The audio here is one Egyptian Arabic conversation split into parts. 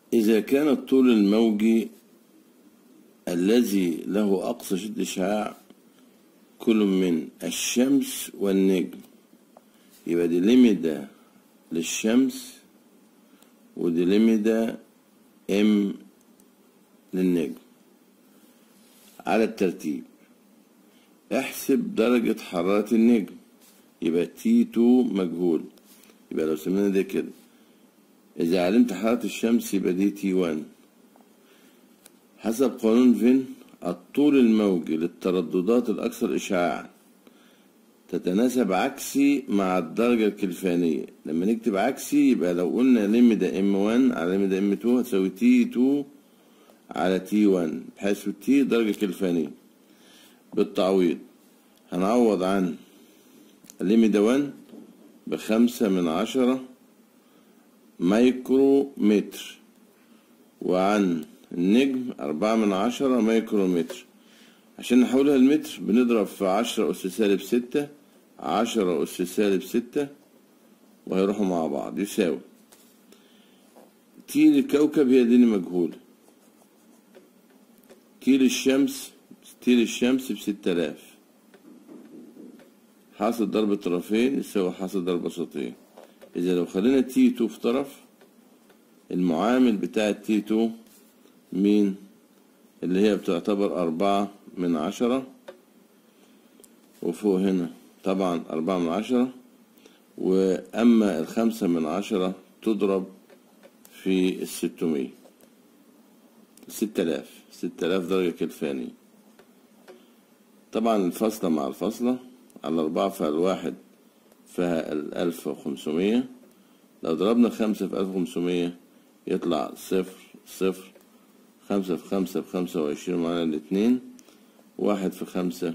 إذا كان الطول الموجي الذي له أقصى شدة إشعاع كل من الشمس والنجم يبقى دي ليميدا للشمس ودي ليميدا ام للنجم على الترتيب احسب درجة حرارة النجم يبقى تي 2 مجهول يبقى لو سمينا ده كده إذا علمت حرارة الشمس يبقى دي تي 1 حسب قانون فين الطول الموجي للترددات الأكثر إشعاعا تتناسب عكسي مع الدرجة الكلفانية لما نكتب عكسي يبقى لو قلنا لمدة ام 1 على لمدة ام 2 هتساوي تي 2 على تي 1 بحيث تي درجة كلفانية بالتعويض هنعوض عن لمدة 1 بخمسة من عشرة مايكرومتر وعن النجم أربعة من عشرة مايكرومتر عشان نحولها المتر بنضرب في عشرة أس سالب ستة عشرة أس سالب ستة وهيروحوا مع بعض يساوي تي للكوكب هي دي اللي مجهولة تي للشمس تي للشمس بستة آلاف حاصل ضرب طرفين يساوي حاصل ضرب وسطين إذا لو خلينا تي تو في طرف المعامل بتاع التي تو مين اللي هي بتعتبر أربعة من عشرة وفوق هنا طبعا أربعة من عشرة وأما الخمسة من عشرة تضرب في الستمية ستة آلاف ستة آلاف درجة كلفانية طبعا الفاصلة مع الفاصلة على أربعة فالواحد فيها الألف وخمسمية لو ضربنا خمسة في ألف وخمسمية يطلع صفر صفر خمسة في خمسة بخمسة وعشرين معانا الاتنين واحد في خمسة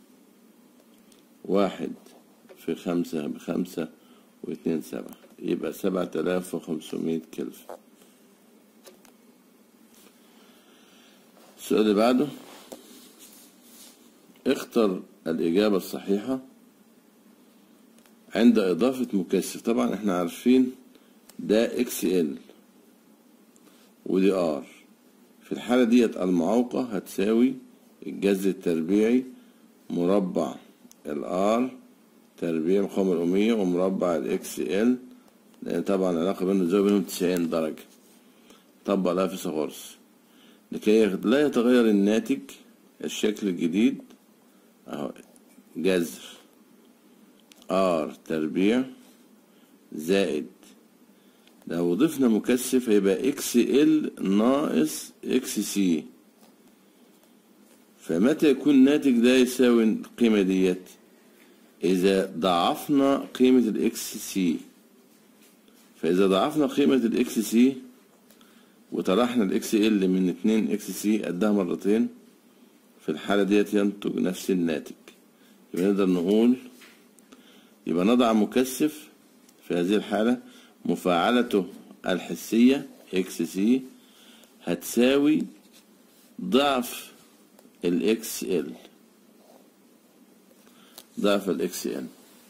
واحد في خمسة بخمسة واتنين سبعة يبقى سبعة آلاف وخمسمية كلف السؤال اللي بعده اختر الإجابة الصحيحة عند إضافة مكثف طبعا احنا عارفين ده اكس ال ودي ار في الحالة ديت المعوقة هتساوي الجذر التربيعي مربع الار تربيع مقاومة الأمية ومربع الاكس ال لأن طبعا العلاقة بين الزاوية بينهم تسعين درجة طبق لها فيثاغورس لكي لا يتغير الناتج الشكل الجديد اهو جذر ار تربيع زائد لو ضفنا مكثف هيبقى اكس ال ناقص اكس سي فمتى يكون الناتج ده يساوي القيمة ديت إذا ضعفنا قيمة الاكس سي فإذا ضعفنا قيمة الاكس سي وطرحنا الاكس ال من اتنين اكس سي قدها مرتين في الحالة ديت ينتج نفس الناتج يبقى نقدر نقول يبقى نضع مكثف في هذه الحالة مفاعلته الحسية اكس سي هتساوي ضعف الاكس ال ضعف الاكس ال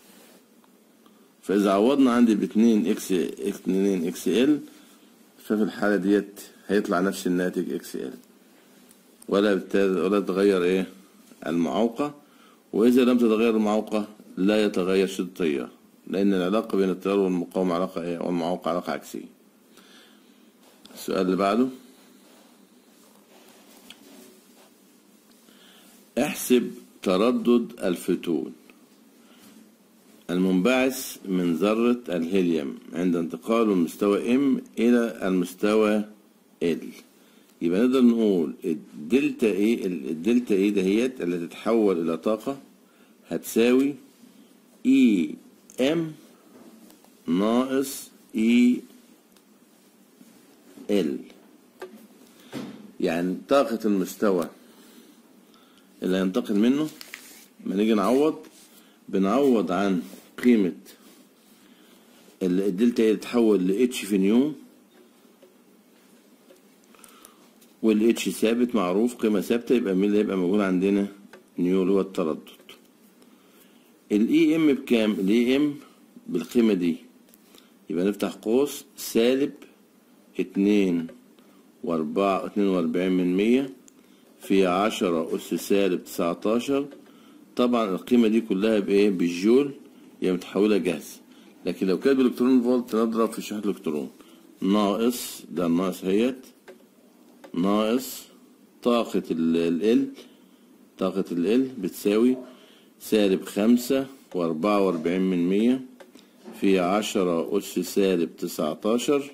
فإذا عوضنا عندي باتنين اكس اتنين اكس ال ففي الحالة ديت هيطلع نفس الناتج اكس ال ولا ولا تتغير ايه المعوقة وإذا لم تتغير المعوقة لا يتغير شدة التيار لأن العلاقة بين التيار والمقاومة علاقة ايه والمعوقة علاقة عكسية السؤال اللي بعده احسب تردد الفتون المنبعث من ذرة الهيليوم عند انتقاله من مستوى M إلى المستوى L يبقى نقدر نقول الدلتا ايه الدلتا ايه دهيت اللي تتحول الى طاقة هتساوي اي ام ناقص اي ال يعني طاقة المستوى اللي هينتقل منه لما نيجي نعوض بنعوض عن قيمة الدلتا ايه تتحول ل اتش في نيو والاتش ثابت معروف قيمة ثابتة يبقى مين اللي هيبقى موجود عندنا نيو اللي هو التردد الاي ام بكام الاي ام بالقيمة دي يبقى نفتح قوس سالب اتنين وأربعة اتنين وأربعين من مية في عشرة أس سالب تسعتاشر طبعا القيمة دي كلها بإيه بالجول هي متحولة جاهزة لكن لو كانت بالإلكترون فولت نضرب في شحن الإلكترون ناقص ده الناقص هيت ناقص طاقة ال ال طاقة ال ال بتساوي سالب خمسة وأربعة وأربعين من مية في عشرة أس سالب تسعتاشر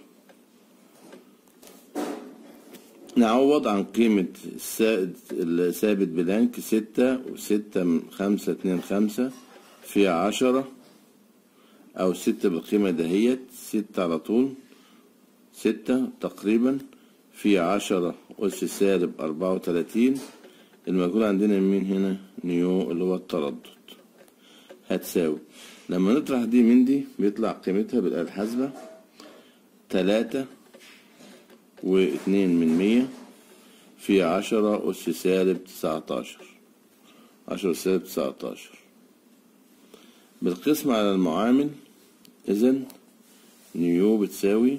نعوض عن قيمة السائد الثابت بلانك ستة وستة من خمسة اتنين خمسة في عشرة أو ستة بالقيمة دهيت ستة على طول ستة تقريبا في عشرة أس سالب أربعة وتلاتين المجهول عندنا مين هنا نيو اللي هو التردد هتساوي لما نطرح دي من دي بيطلع قيمتها بالآلة الحاسبة تلاتة واتنين من مية في عشرة أس سالب تسعتاشر عشرة سالب تسعتاشر بالقسم على المعامل إذن نيو بتساوي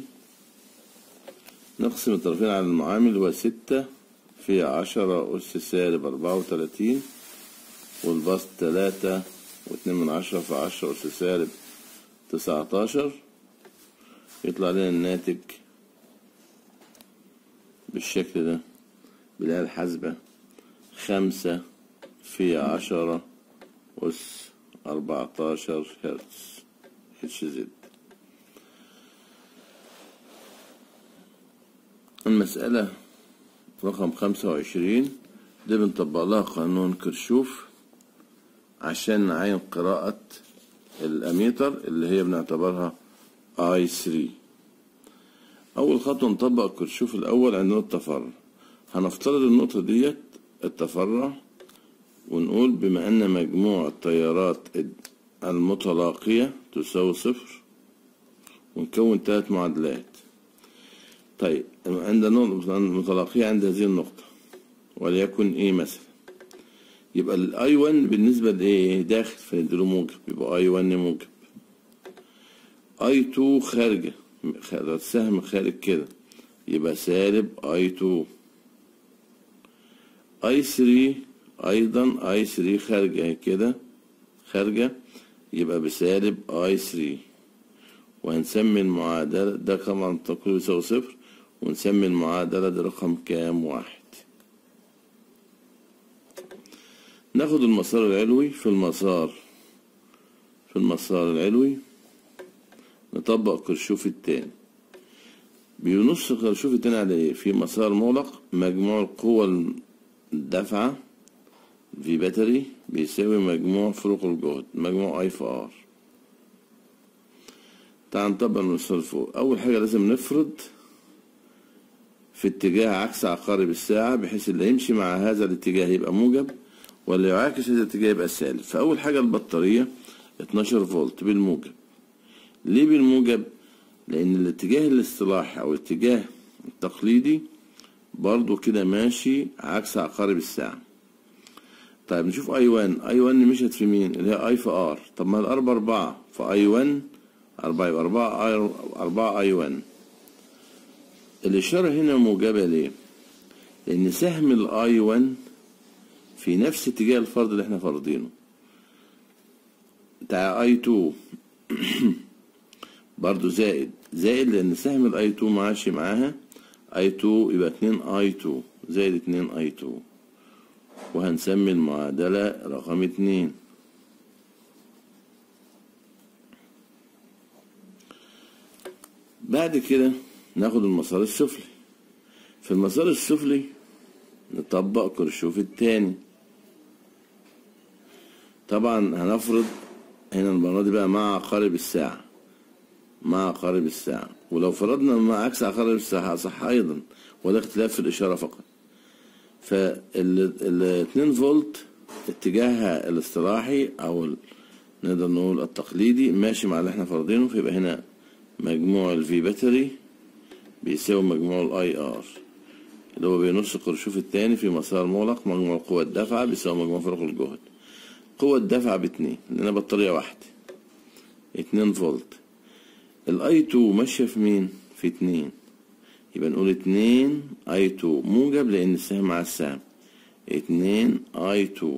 نقسم الطرفين على المعامل هو ستة في عشرة أس سالب أربعة وتلاتين والبسط تلاتة واتنين من عشرة في عشرة أس سالب تسعتاشر يطلع لنا الناتج بالشكل ده بالآلة الحاسبة خمسة في عشرة أس أربعتاشر هرتز اتش زد المسألة رقم خمسة وعشرين دي بنطبق لها قانون كرشوف عشان نعين قراءة الأميتر اللي هي بنعتبرها اي 3 أول خطوة نطبق كرشوف الأول عندنا التفرع هنفترض النقطة ديت التفرع ونقول بما أن مجموع التيارات المتلاقية تساوي صفر ونكون ثلاث معادلات طيب عند نقطة متلاقية عند هذه النقطة وليكن ايه مثلا يبقى الاي 1 بالنسبة لايه داخل فنديله موجب يبقى اي 1 موجب اي 2 خارجة السهم خارج كده يبقى سالب اي 2 اي 3 ايضا اي 3 خارجة كده خارجة يبقى بسالب اي 3 وهنسمي المعادلة ده طبعا تقريبا يساوي صفر ونسمي المعادلة دي رقم كام واحد ناخد المسار العلوي في المسار في المسار العلوي نطبق كرشوف التاني بينص كرشوف التاني على ايه في مسار مغلق مجموع القوة الدافعة في باتري بيساوي مجموع فروق الجهد مجموع اي في ار تعال نطبق المسار فوق اول حاجة لازم نفرض في اتجاه عكس عقارب الساعة بحيث اللي يمشي مع هذا الاتجاه يبقى موجب واللي يعاكس هذا الاتجاه يبقى سالب فأول حاجة البطارية 12 فولت بالموجب ليه بالموجب؟ لأن الاتجاه الاصطلاحي أو الاتجاه التقليدي برضو كده ماشي عكس عقارب الساعة طيب نشوف اي 1 اي 1 مشت في مين اللي هي اي في ار طب ما الار باربعة فاي 1 أربعة يبقى أربعة اي أربعة اي 1 الإشارة هنا موجبة ليه؟ لأن سهم الاي 1 في نفس اتجاه الفرض اللي احنا فرضينه بتاع اي 2 برضو زائد زائد لأن سهم الاي 2 ماشي معاها اي 2 يبقى 2 اي 2 زائد 2 اي 2 وهنسمي المعادلة رقم اتنين بعد كده ناخد المسار السفلي في المسار السفلي نطبق كرشوف التاني طبعا هنفرض هنا المرة دي بقى مع عقارب الساعة مع عقارب الساعة ولو فرضنا مع عكس عقارب الساعة صح أيضا وده اختلاف في الإشارة فقط فال 2 فولت اتجاهها الاصطلاحي او نقدر نقول التقليدي ماشي مع اللي احنا فرضينه فيبقى هنا مجموع الفي باتري بيساوي مجموع الاي ار اللي هو بينص الكرشوف التاني في مسار مغلق مجموع قوة الدفع بيساوي مجموع فرق الجهد قوة الدفع باتنين لأن بطارية واحدة اتنين فولت الاي 2 ماشية في مين؟ في اتنين يبقى نقول اتنين اي تو موجب لان السهم مع السهم اتنين اي تو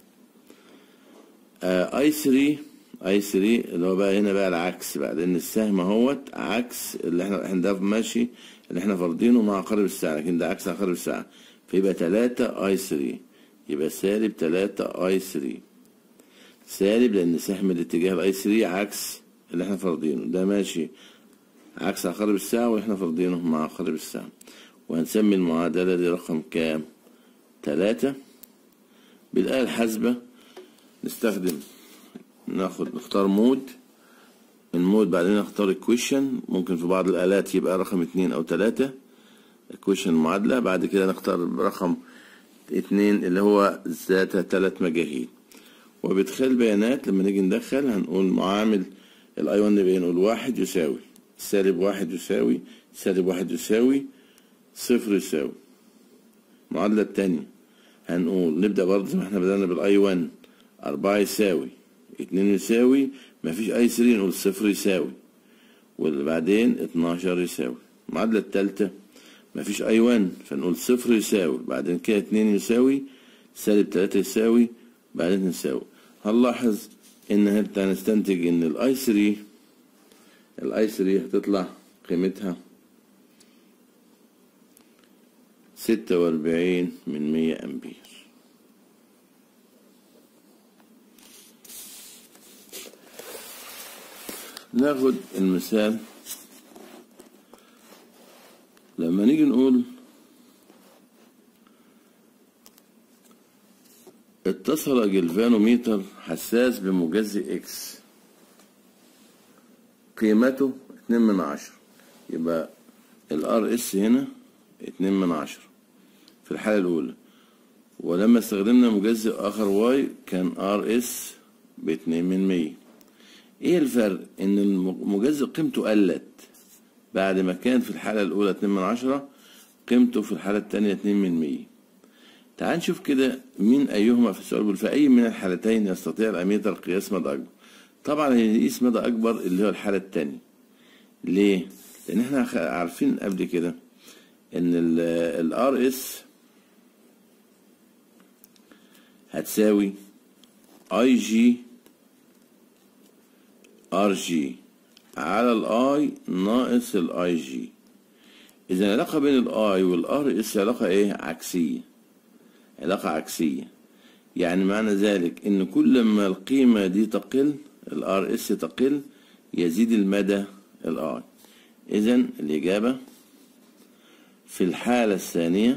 اي 3 اي 3 اللي هو بقى هنا بقى العكس بقى لان السهم اهوت عكس اللي احنا احنا ده ماشي اللي احنا فارضينه مع عقارب الساعه لكن ده عكس عقارب الساعه فيبقى 3 اي 3 يبقى سالب 3 اي 3 سالب لان سهم الاتجاه الاي 3 عكس اللي احنا فارضينه ده ماشي عكس عقارب الساعه واحنا فارضينه مع عقارب الساعه وهنسمي المعادله دي رقم كام 3 بالآلة الحاسبة نستخدم ناخد نختار مود المود بعدين نختار equation ممكن في بعض الآلات يبقى رقم اتنين أو تلاتة equation معادلة بعد كده نختار رقم اتنين اللي هو ذات تلات مجاهيل وبإدخال البيانات لما نيجي ندخل هنقول معامل الاي 1 بنقول واحد يساوي سالب واحد يساوي سالب واحد يساوي صفر يساوي المعادلة التانية هنقول نبدأ برضه زي ما احنا بدأنا بالاي 1 أربعة يساوي اتنين يساوي مفيش أي سري نقول صفر يساوي واللي بعدين اتناشر يساوي المعادلة التالتة مفيش أي 1 فنقول صفر يساوي بعدين كده اتنين يساوي سالب تلاتة يساوي بعدين نساوي هنلاحظ إن هنستنتج إن الأي 3 الأي 3 هتطلع قيمتها ستة وأربعين من مية أمبير ناخد المثال لما نيجي نقول اتصل جلفانوميتر حساس بمجزئ اكس قيمته اتنين من عشرة يبقى الار اس هنا اتنين من عشرة في الحالة الأولى ولما استخدمنا مجزئ آخر واي كان ار اس باتنين من مية ايه الفرق ان المجزئ قيمته قلت بعد ما كان في الحالة الأولى اتنين من عشرة قيمته في الحالة التانية اتنين من مية تعال نشوف كده مين أيهما في السؤال بيقول في أي من الحالتين يستطيع الأميتر قياس مدى أكبر طبعا هيقيس مدى أكبر اللي هو الحالة التانية ليه؟ لأن احنا عارفين قبل كده إن ال RS هتساوي اي جي ار جي على الاي ناقص الاي جي اذا العلاقه بين الاي والار اس علاقه ايه عكسيه علاقه عكسيه يعني معنى ذلك ان كل ما القيمه دي تقل الار اس تقل يزيد المدى الاي اذا الاجابه في الحاله الثانيه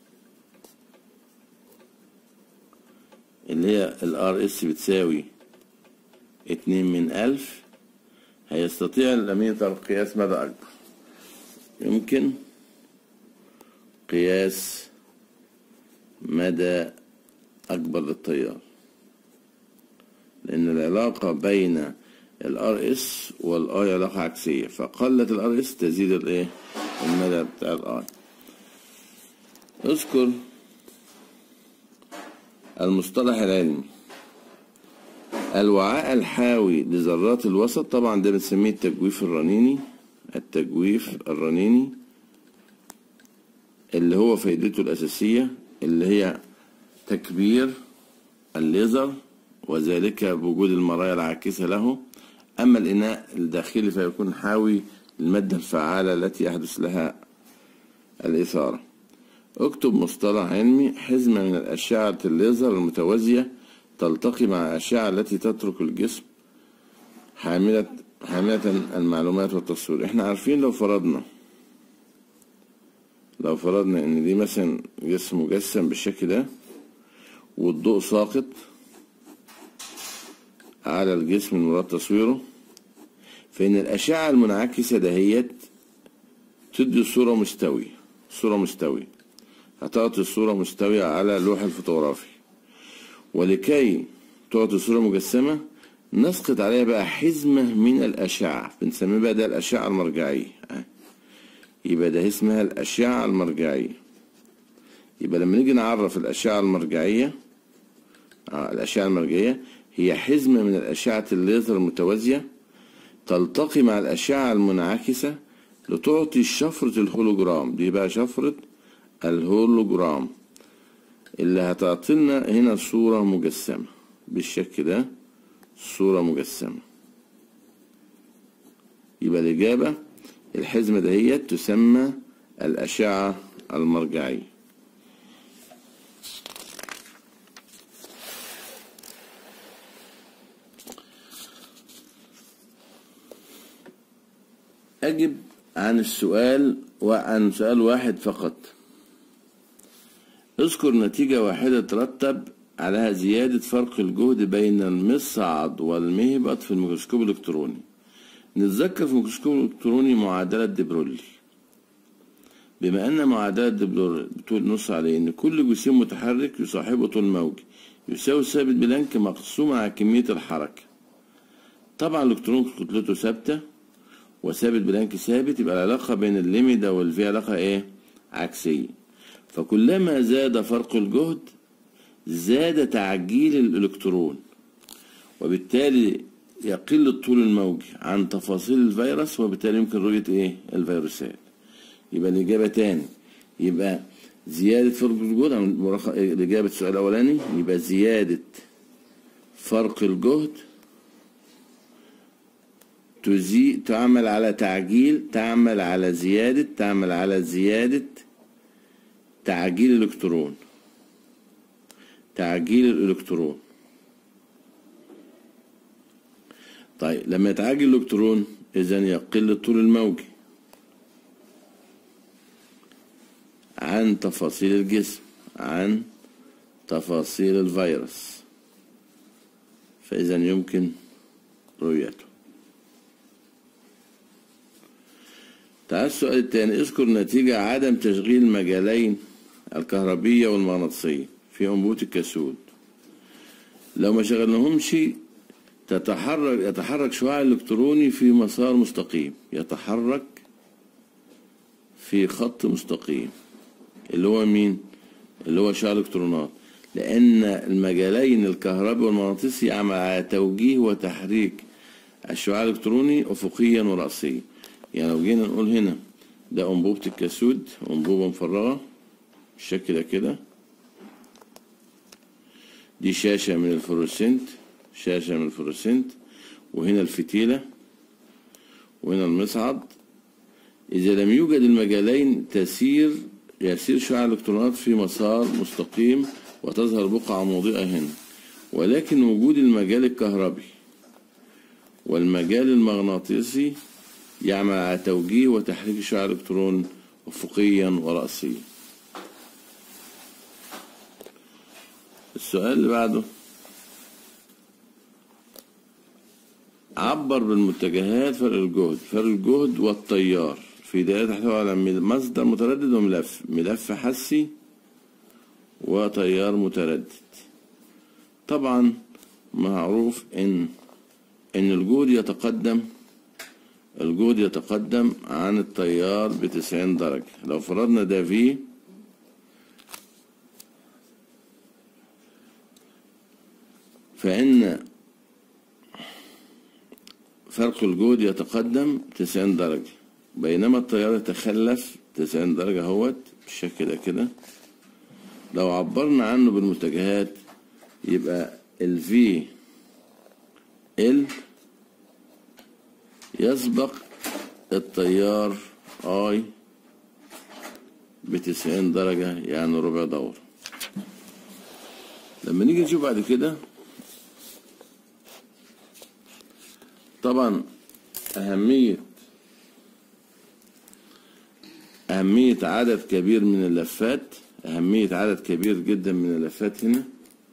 اللي هي الار اس بتساوي اتنين من ألف هيستطيع الأميتر قياس مدى أكبر يمكن قياس مدى أكبر للتيار لأن العلاقة بين الار اس والاي علاقة عكسية فقلت الار اس تزيد الايه المدى بتاع الاي اذكر المصطلح العلمي الوعاء الحاوي لذرات الوسط طبعا ده بنسميه التجويف الرنيني التجويف الرنيني اللي هو فايدته الأساسية اللي هي تكبير الليزر وذلك بوجود المرايا العاكسة له أما الإناء الداخلي فيكون حاوي المادة الفعالة التي يحدث لها الإثارة اكتب مصطلح علمي حزمة من الأشعة الليزر المتوازية تلتقي مع الأشعة التي تترك الجسم حاملة حاملة المعلومات والتصوير احنا عارفين لو فرضنا لو فرضنا ان دي مثلا جسم مجسم بالشكل ده والضوء ساقط على الجسم المراد تصويره فإن الأشعة المنعكسة دهيت تدي صورة مستوية صورة مستوية هتعطي الصورة مستوية على اللوح الفوتوغرافي ولكي تعطي صورة مجسمة نسقط عليها بقى حزمة من الأشعة بنسميها بقى ده الأشعة المرجعية يبقى ده اسمها الأشعة المرجعية يبقى لما نيجي نعرف الأشعة المرجعية آه الأشعة المرجعية هي حزمة من الأشعة الليزر المتوازية تلتقي مع الأشعة المنعكسة لتعطي شفرة الهولوجرام دي بقى شفرة الهولوجرام اللي هتعطينا هنا صورة مجسمة بالشكل ده صورة مجسمة يبقى الإجابة الحزمة دهيت تسمى الأشعة المرجعية أجب عن السؤال وعن سؤال واحد فقط اذكر نتيجة واحدة ترتب عليها زيادة فرق الجهد بين المصعد والمهبط في الميكروسكوب الإلكتروني نتذكر في الميكروسكوب الإلكتروني معادلة ديبرولي بما أن معادلة ديبرولي بتقول نص عليه إن كل جسيم متحرك يصاحبه طول موجي يساوي ثابت بلانك مقسوم على كمية الحركة طبعا الإلكترون كتلته ثابتة وثابت بلانك ثابت يبقى العلاقة بين الليمدا والفي علاقة إيه؟ عكسية فكلما زاد فرق الجهد زاد تعجيل الإلكترون وبالتالي يقل الطول الموجي عن تفاصيل الفيروس وبالتالي يمكن رؤية إيه؟ الفيروسات يبقى الإجابة تاني يبقى زيادة فرق الجهد عن مرخ- الإجابة السؤال الأولاني يبقى زيادة فرق الجهد تزي تعمل على تعجيل تعمل على زيادة تعمل على زيادة تعجيل الإلكترون تعجيل الإلكترون طيب لما يتعجل الإلكترون إذا يقل الطول الموجي عن تفاصيل الجسم عن تفاصيل الفيروس فإذا يمكن رؤيته تعال السؤال الثاني اذكر نتيجة عدم تشغيل المجالين الكهربية والمغناطيسية في أنبوبة الكسود لو ما شغلناهمش تتحرك يتحرك شعاع الإلكتروني في مسار مستقيم يتحرك في خط مستقيم اللي هو مين؟ اللي هو شعاع الإلكترونات لأن المجالين الكهربي والمغناطيسي يعمل على توجيه وتحريك الشعاع الإلكتروني أفقيا ورأسيا يعني لو جينا نقول هنا ده أنبوبة الكسود أنبوبة مفرغة بالشكل ده كده دي شاشة من الفلوروسنت شاشة من الفلوروسنت وهنا الفتيلة وهنا المصعد إذا لم يوجد المجالين تسير يسير شعاع الإلكترونات في مسار مستقيم وتظهر بقعة مضيئة هنا ولكن وجود المجال الكهربي والمجال المغناطيسي يعمل على توجيه وتحريك شعاع الإلكترون أفقيا ورأسيا السؤال اللي بعده عبر بالمتجهات فرق الجهد فرق الجهد والتيار في دائرة تحتوي على مصدر متردد وملف ملف حسي وتيار متردد طبعا معروف ان ان الجهد يتقدم الجهد يتقدم عن التيار بتسعين درجة لو فرضنا ده في فإن فرق الجهد يتقدم تسعين درجة بينما التيار يتخلف تسعين درجة اهوت بالشكل ده كده لو عبرنا عنه بالمتجهات يبقى ال V ال يسبق التيار I بتسعين درجة يعني ربع دورة لما نيجي نشوف بعد كده طبعا أهمية أهمية عدد كبير من اللفات أهمية عدد كبير جدا من اللفات هنا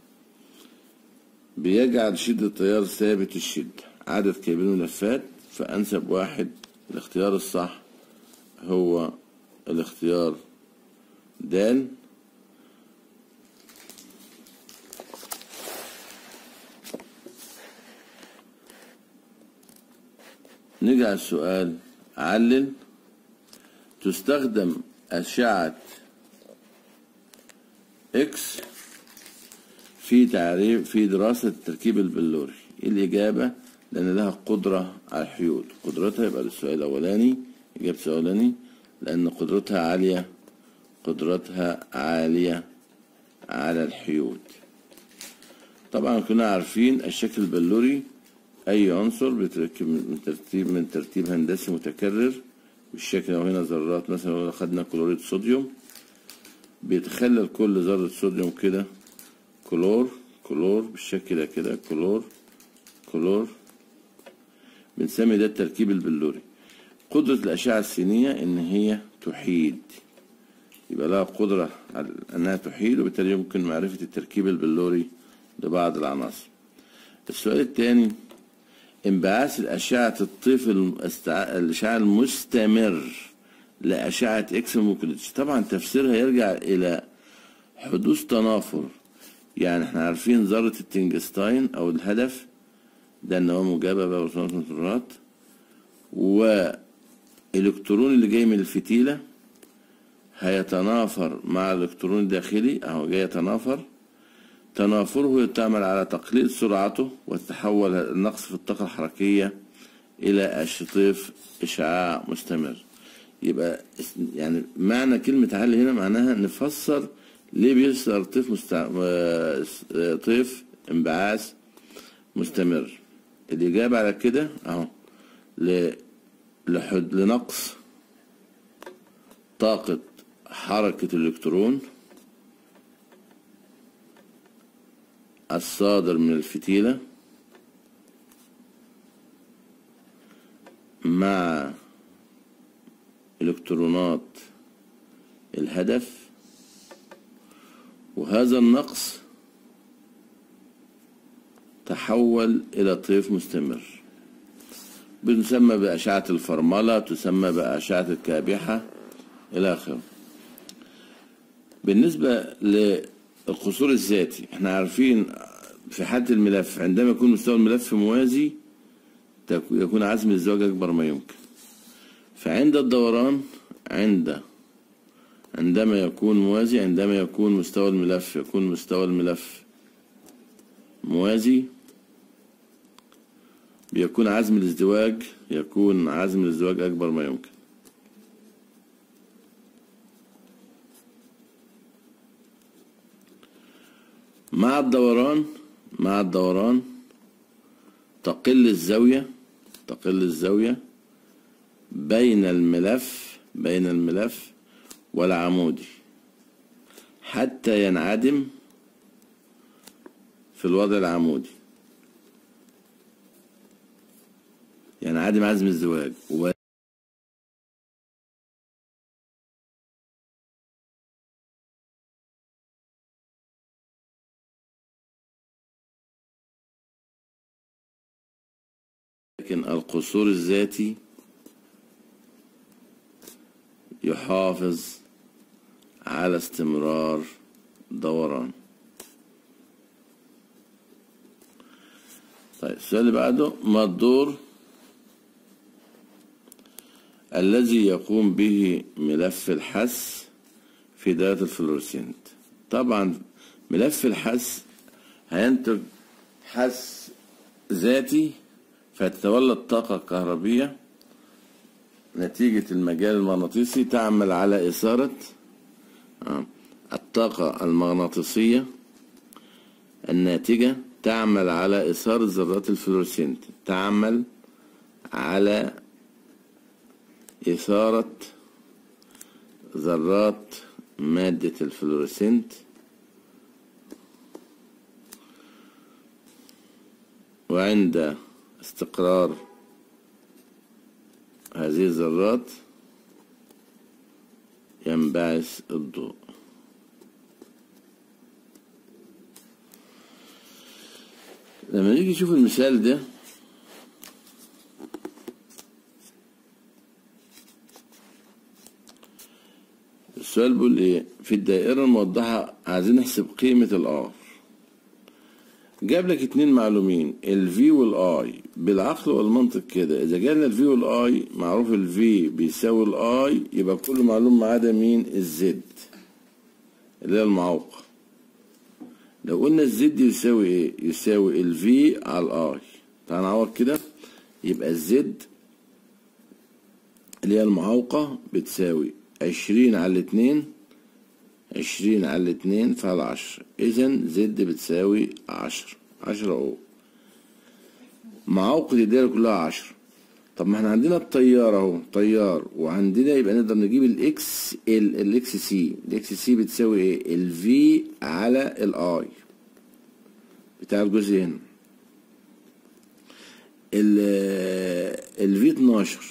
بيجعل شدة التيار ثابت الشدة عدد كبير من اللفات فأنسب واحد الاختيار الصح هو الاختيار د نيجي على السؤال علل تستخدم أشعة إكس في تعريف في دراسة التركيب البلوري الإجابة لأن لها قدرة على الحيول قدرتها يبقى السؤال الأولاني إجابة الأولاني لأن قدرتها عالية قدرتها عالية على الحيود طبعا كنا عارفين الشكل البلوري أي عنصر بيتركب من ترتيب من ترتيب هندسي متكرر بالشكل لو هنا ذرات مثلا لو أخدنا كلوريد صوديوم بيتخلل كل ذرة صوديوم كده كلور كلور بالشكل ده كده كلور كلور بنسمي ده التركيب البلوري قدرة الأشعة السينية إن هي تحيد يبقى لها قدرة على أنها تحيد وبالتالي يمكن معرفة التركيب البلوري لبعض العناصر السؤال الثاني انبعاث الأشعة الطيف المستع... الأشعة المستمر لأشعة إكس موكليتش طبعا تفسيرها يرجع إلى حدوث تنافر يعني احنا عارفين ذرة التنجستاين أو الهدف ده النواة موجبة بقى وصناعة نيوترونات والإلكترون اللي جاي من الفتيلة هيتنافر مع الإلكترون الداخلي أهو جاي يتنافر تنافره تعمل على تقليل سرعته وتتحول النقص في الطاقة الحركية إلى أشطيف إشعاع مستمر يبقى يعني معنى كلمة عالي هنا معناها نفسر ليه بيصدر طيف مستع... طيف انبعاث مستمر الإجابة على كده أهو ل... لحد... لنقص طاقة حركة الإلكترون الصادر من الفتيلة مع إلكترونات الهدف وهذا النقص تحول إلى طيف مستمر بنسمى بأشعة الفرملة تسمى بأشعة الكابحة إلى آخره بالنسبة للقصور الذاتي احنا عارفين في حالة الملف عندما يكون مستوى الملف موازي يكون عزم الزواج أكبر ما يمكن فعند الدوران عند عندما يكون موازي عندما يكون مستوى الملف يكون مستوى الملف موازي بيكون عزم الازدواج يكون عزم الازدواج أكبر ما يمكن مع الدوران مع الدوران تقل الزاوية تقل الزاوية بين الملف بين الملف والعمودي حتى ينعدم في الوضع العمودي ينعدم عزم الزواج و لكن القصور الذاتي يحافظ على استمرار دوران طيب السؤال اللي بعده ما الدور الذي يقوم به ملف الحس في دائرة الفلورسنت طبعا ملف الحس هينتج حس ذاتي فتتولد طاقة كهربية نتيجة المجال المغناطيسي تعمل على إثارة الطاقة المغناطيسية الناتجة تعمل على إثارة ذرات الفلورسنت تعمل على إثارة ذرات مادة الفلورسنت وعند استقرار هذه الذرات ينبعث الضوء لما نيجي نشوف المثال ده السؤال بيقول ايه في الدائرة الموضحة عايزين نحسب قيمة الار جاب لك اتنين معلومين الفي والاي بالعقل والمنطق كده اذا جالنا الفي والاي معروف الفي بيساوي الاي يبقى كل معلوم ما عدا مين الزد اللي هي المعوقة لو قلنا الزد يساوي ايه يساوي الفي على الاي تعال نعوض كده يبقى الزد اللي هي المعوقة بتساوي عشرين على الاتنين عشرين على الاتنين فعلى عشرة إذا زد بتساوي عشرة عشرة أو معوقة الدايرة كلها عشرة طب ما احنا عندنا الطيار اهو طيار وعندنا يبقى نقدر نجيب الاكس ال الاكس سي الاكس سي بتساوي ايه الفي على الاي بتاع الجزء هنا الفي 12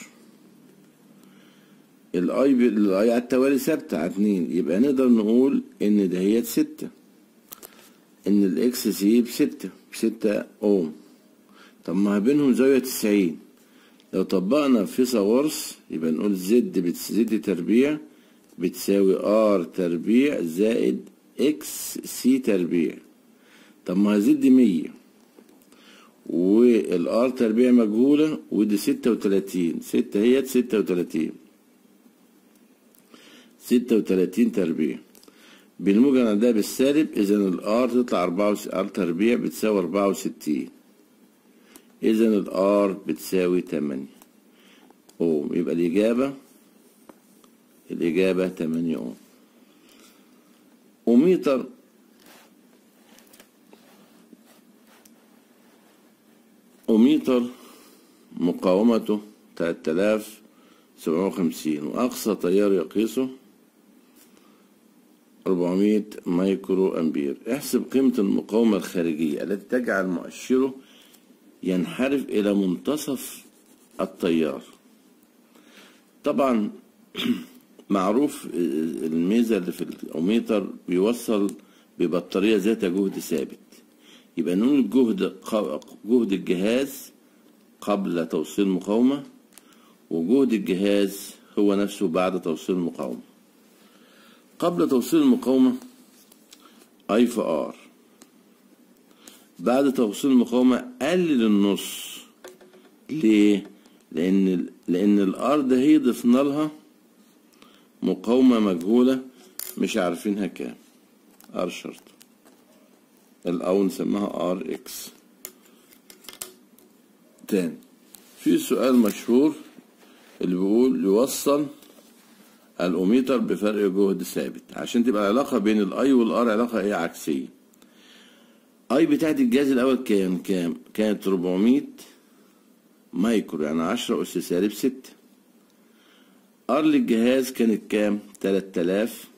الاي الاي على التوالي ثابته على 2 يبقى نقدر نقول ان دهيت 6 ان الاكس سي بستة بستة اوم طب ما بينهم زاوية 90 لو طبقنا فيثاغورس يبقى نقول زد بتزد تربيع بتساوي ار تربيع زائد اكس سي تربيع طب ما زد مية والار تربيع مجهولة ودي ستة وتلاتين ستة هي ستة وتلاتين ستة وتلاتين تربيع بالموجب عندها بالسالب إذا الار تطلع أربعة ار تربيع بتساوي أربعة وستين إذا الآر بتساوي تمانية أوم يبقى الإجابة الإجابة تمانية أوم أوميتر أوميتر مقاومته تلات آلاف سبعمية وخمسين وأقصى تيار يقيسه أربعمية مايكرو أمبير احسب قيمة المقاومة الخارجية التي تجعل مؤشره ينحرف إلى منتصف التيار طبعا معروف الميزة اللي في الأوميتر بيوصل ببطارية ذات جهد ثابت يبقى نقول جهد جهد الجهاز قبل توصيل المقاومة وجهد الجهاز هو نفسه بعد توصيل المقاومة قبل توصيل المقاومة اي في ار بعد توصيل المقاومة قلل النص ليه؟ لأن لأن الأرض هي ضفنا لها مقاومة مجهولة مش عارفينها كام ار شرط الأول نسميها ار اكس تاني في سؤال مشهور اللي بيقول يوصل الأوميتر بفرق جهد ثابت عشان تبقى العلاقة بين الأي والآر علاقة إيه عكسية اي بتاعت الجهاز الاول كان كام كانت 400 مايكرو يعني 10 اس سالب 6 ار للجهاز كانت كام 3000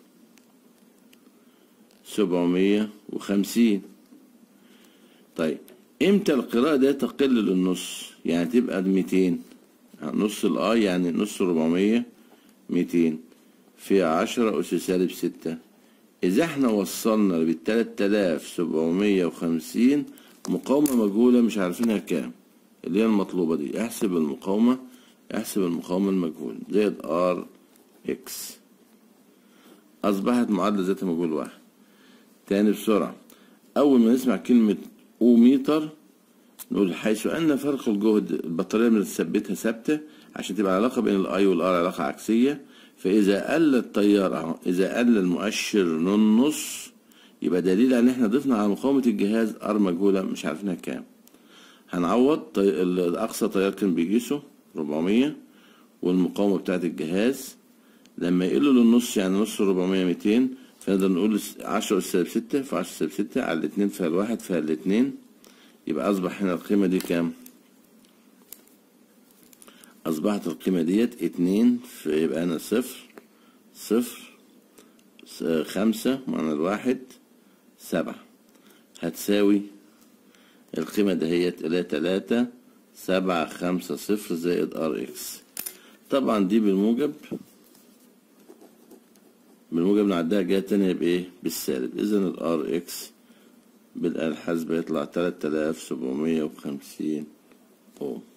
750 طيب امتى القراءة ده تقل للنص يعني تبقى 200 يعني نص الاي يعني نص 400 200 في 10 اس سالب 6 إذا احنا وصلنا بالتلات آلاف سبعمية وخمسين مقاومة مجهولة مش عارفينها كام اللي هي المطلوبة دي احسب المقاومة احسب المقاومة المجهولة زائد ار اكس أصبحت معادلة ذات مجهول واحد تاني بسرعة أول ما نسمع كلمة أوميتر نقول حيث أن فرق الجهد البطارية بنثبتها ثابتة عشان تبقى العلاقة بين الأي والآر علاقة عكسية فإذا قل التيار أهو إذا قل المؤشر للنص يبقى دليل ان احنا ضفنا على مقاومة الجهاز ار مجهولة مش عارفينها كام هنعوض طي... اقصى تيار كان بيقيسه 400 والمقاومة بتاعت الجهاز لما يقل للنص يعني نص 400 200 فنقدر نقول 10 اس سالب 6 في 10 سالب 6 على الاتنين فيها الواحد فيها الاتنين يبقى اصبح هنا القيمة دي كام؟ أصبحت القيمة ديت اتنين فيبقى أنا صفر صفر خمسة معنى الواحد سبعة هتساوي القيمة دهيت إلى تلاتة سبعة خمسة صفر زائد ار اكس طبعا دي بالموجب بالموجب نعدها جهة تانية بإيه؟ بالسالب إذا الار اكس بالآلة الحاسبة يطلع تلات آلاف سبعمية وخمسين أوم